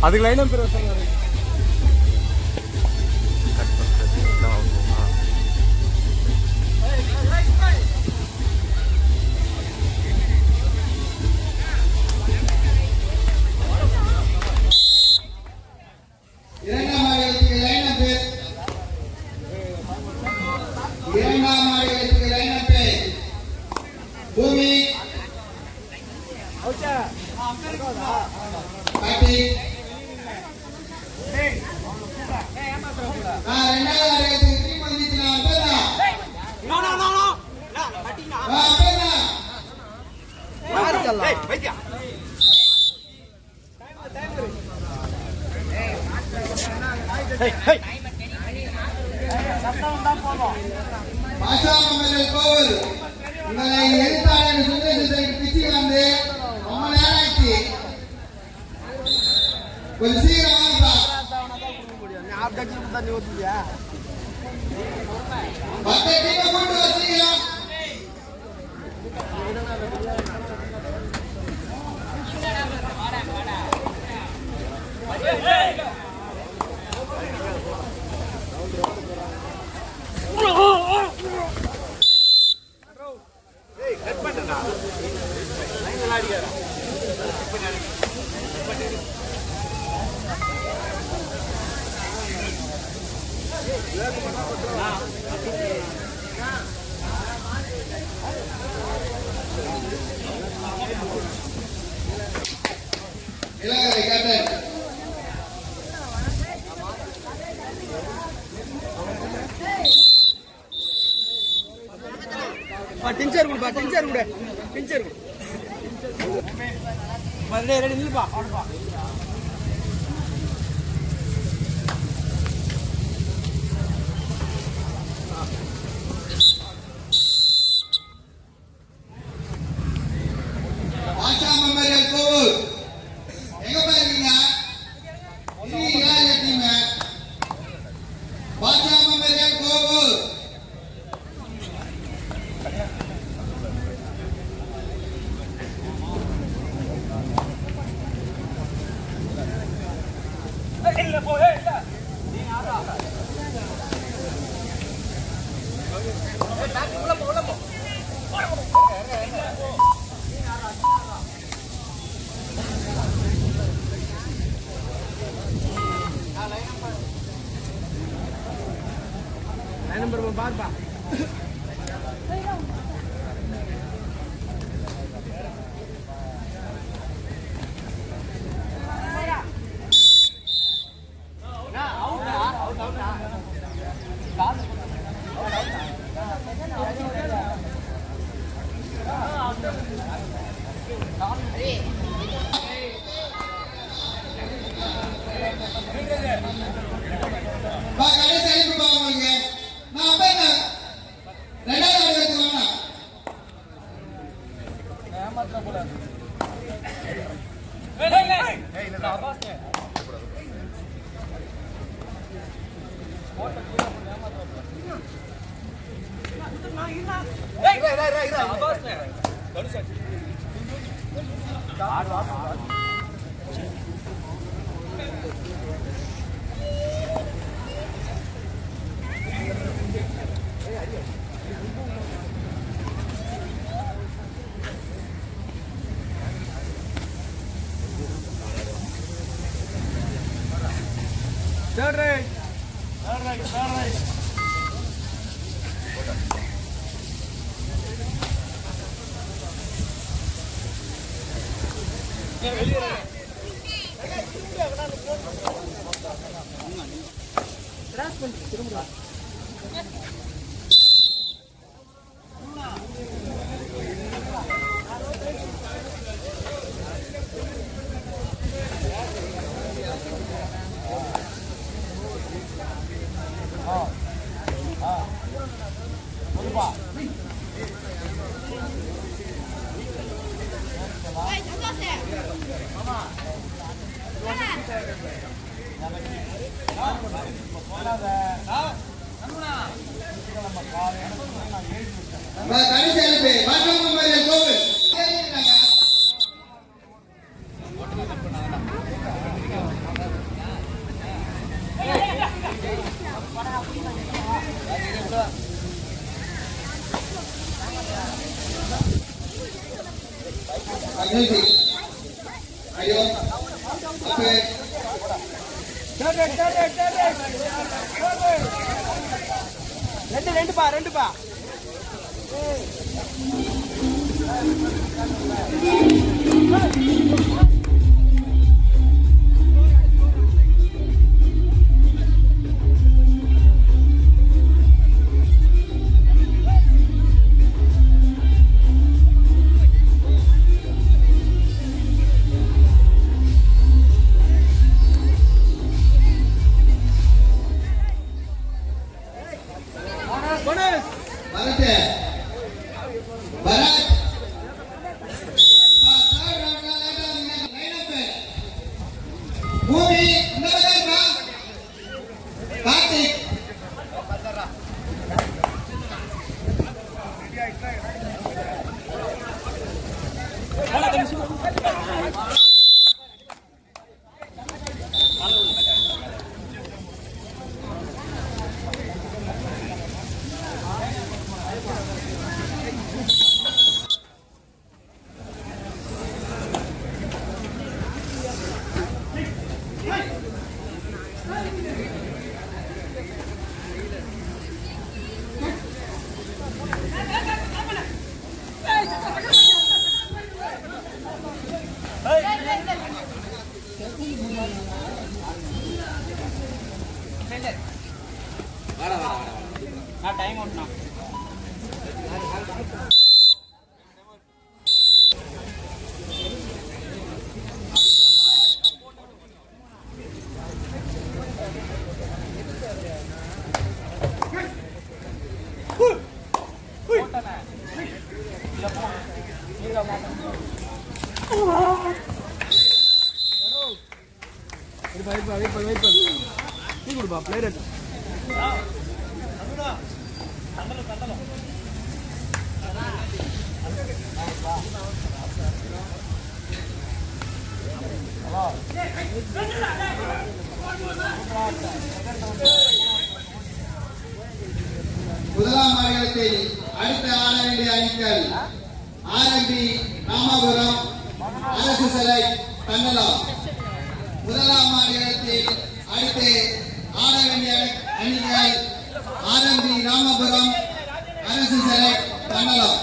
அதுக்கு லைனா பேர் வச்சாங்க கட் பண்ணுறது எல்லாம் ஆகுமா இரண்டாம் ஆடியத்துக்கு லைன் அப் இரண்டாம் ஆடியத்துக்கு லைன் அப் பூமி கார்த்திக் ஆ, ரெண்டாவது ஆடியத்துக்கு டீம் வந்துச்சுனா பேரா ஆ பேரா பாஷா மம்மர்கள் கோவில் உங்களை எழுத்தாளர் சுந்தரேசன் பிச்சு வந்து ரொம்ப நேரம் ஆச்சு கொஞ்சம் சீக்கிரம் வாங்கப்பா மத்த டீமை கொண்டு வா சீக்கிரம் இளங்கரை கேப்டன் டிஞ்சர் கொடுப்பா டிஞ்சர் கொடு டிஞ்சர் கொடு ரெடி ரெடி நில்லுப்பா அவ்வளோப்பா பாஷா மெமோரியல் கோவில் எங்க போயிருக்கீங்க இருக்கீங்களா இந்த டீம் பாஷா மெமோரியல் கோவில் நம்பர் பாருப்பா பா கடைசி அழைப்பு பா உங்களுக்கு நான் அப்ப என்ன ரெண்டாவது ஆடு எடுத்து வாங்க third right third right third right பா கடைசி அழைப்பு பாஷா மெமோரியல் கோவில் மியூசிக் ஐயோ அப்பே third right third right third right ரெண்டு ரெண்டு பா ரெண்டு பா போனஸ் பரத் பரத் பா தேர்ட் ரவுண்ட்ல லேட் ஆகுங்க லைன் அப் பூமி இந்த பக்கம் பா கார்த்திக் நான் டைம் அவுட்னா இருப்பா இருப்பா வெயிட் பண்ணு வெயிட் பண்ணு டீ கொடுப்பா பிளேயர் எடுத்து முதலாம் ஆடுகளத்தில் அடுத்து ஆட வேண்டிய அணிகள் ஆர்எம்பி ராமபுரம் அரசு சிலை தண்டலம் முதலாம் ஆடுகளத்தில் அடுத்து ஆட வேண்டிய அணிகள் ஆர்எம்பி ராமபுரம் அரசு சிலை தண்டலம்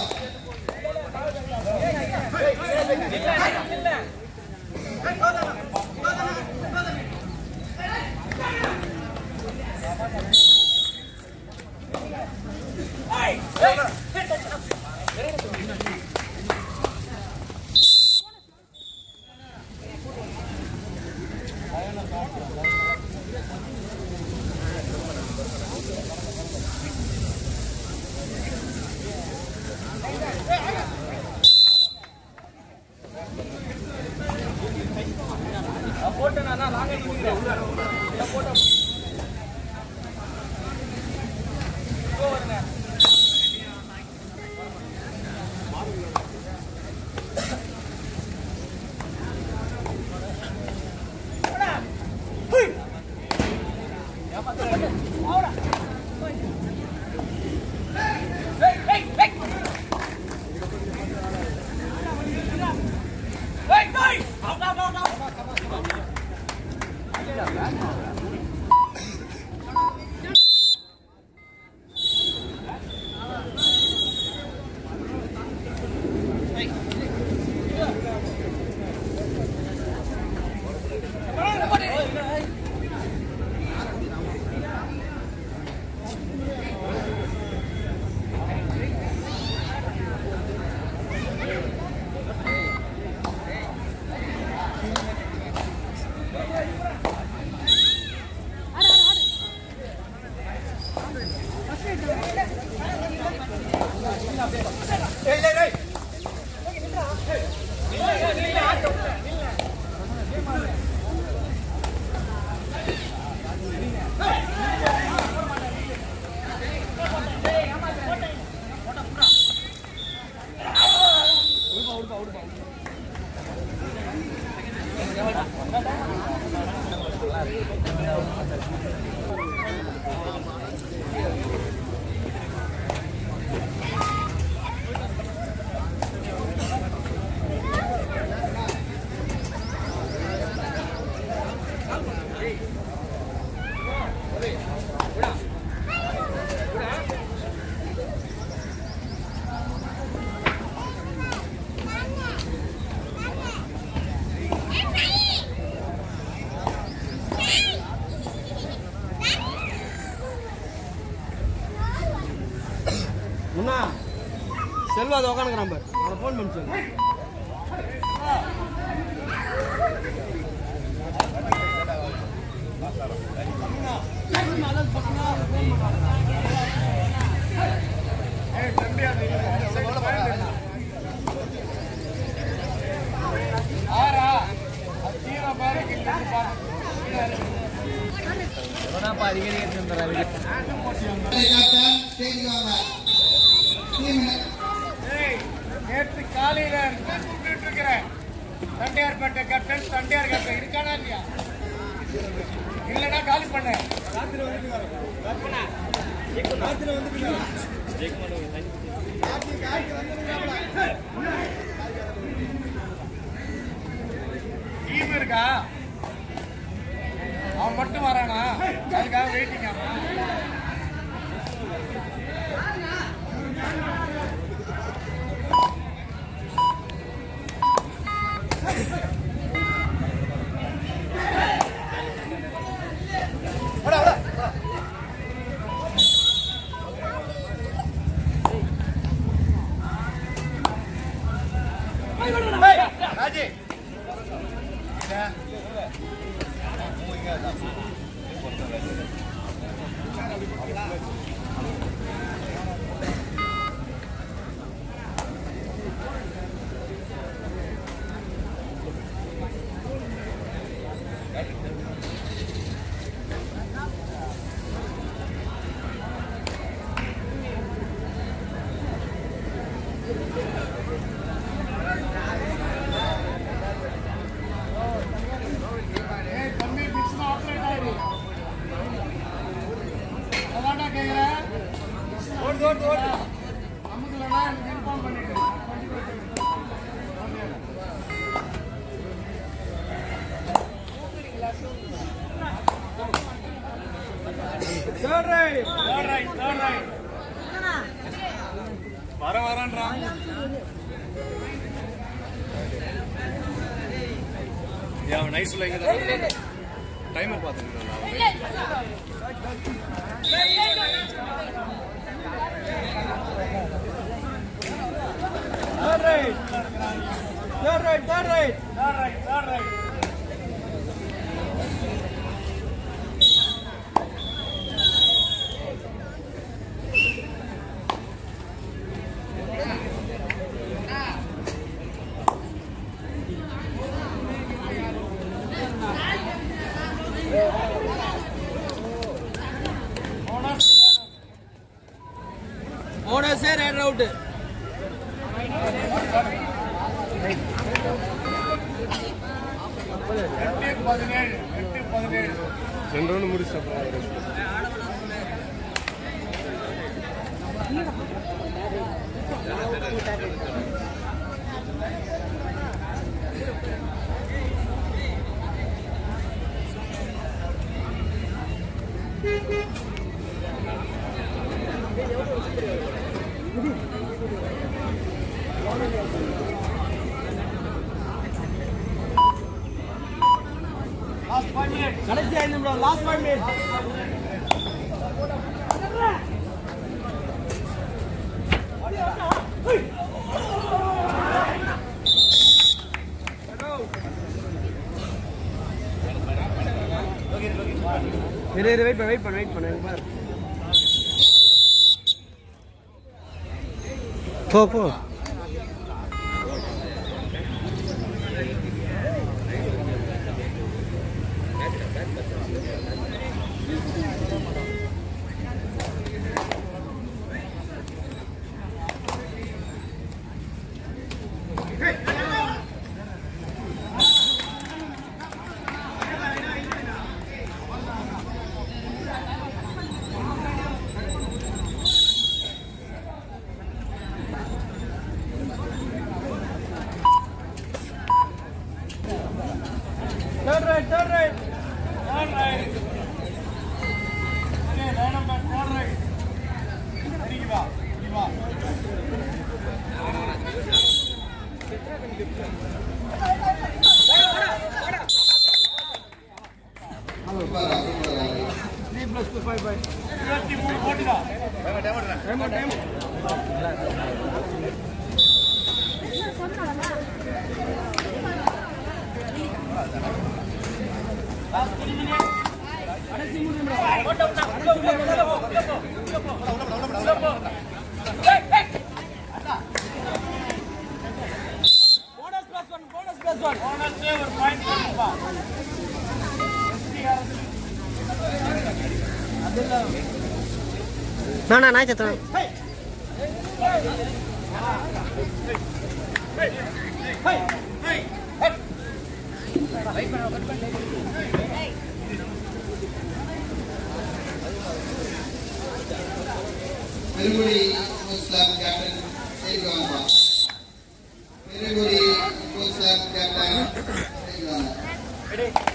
செல்வா அது உட்காந்துக்க நம்பர் அவனை ஃபோன் பண்ணி சொல்லு கேப்டன் ஸ்டேஜ் வாங்க டீம் நேற்று காலையில இருந்து கூப்பிட்டு இருக்கிறேன் தண்டையார்பேட்டை கேப்டன் தண்டையார் கேப்டன் இருக்கானா இல்லையா இல்லைன்னா காலி பண்ண ராத்திரி டீம் இருக்கா அவன் மட்டும் வரானா அதுக்காக வெயிட்டிங் ஆமா ராஜி ஏய் தம்பி பிக்ஸ் ஆப்ரேட் ஆயிரு அதான்டா கேக்குறேன் ஓடு ஓடு ஓடு நமக்குலனா எனக்கு இன்ஃபார்ம் பண்ணிடு third right third right third right வர வரன்றான் அவன் நைஸ்ல எங்க டைமர் பார்த்துருக்கா Third right. Third right, third right. Third right, third right. ஓனர்ஸே ரெட் அவுட்டு எட்டு பதினேழு எட்டு பதினேழு ரெண்டு ரவுண்டு முடிச்சிட்டப்பா லாஸ்ட் ஃபைவ் மினிட் கடைசி ஐந்து நிமிடம் லாஸ்ட் ஃபைவ் மினிட் இரு இரு வெயிட் பண்ண வெயிட் பண்ண வெயிட் பண்ண இங்க பாரு போ போ நானா நாய் சத்தம் Perungudi sports club captain side வாங்கப்பா Perungudi sports club captain side வாங்க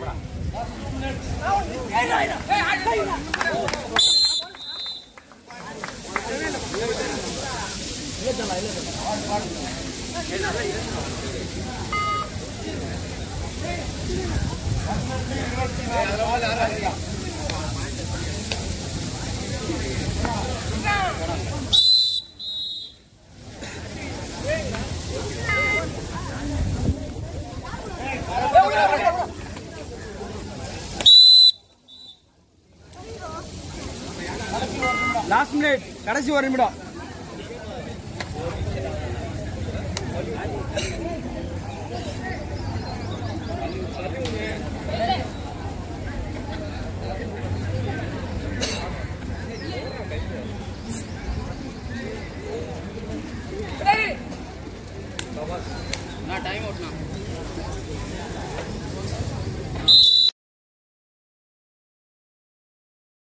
லாஸ்ட் மினிட் கடைசி ஒரு நிமிடம்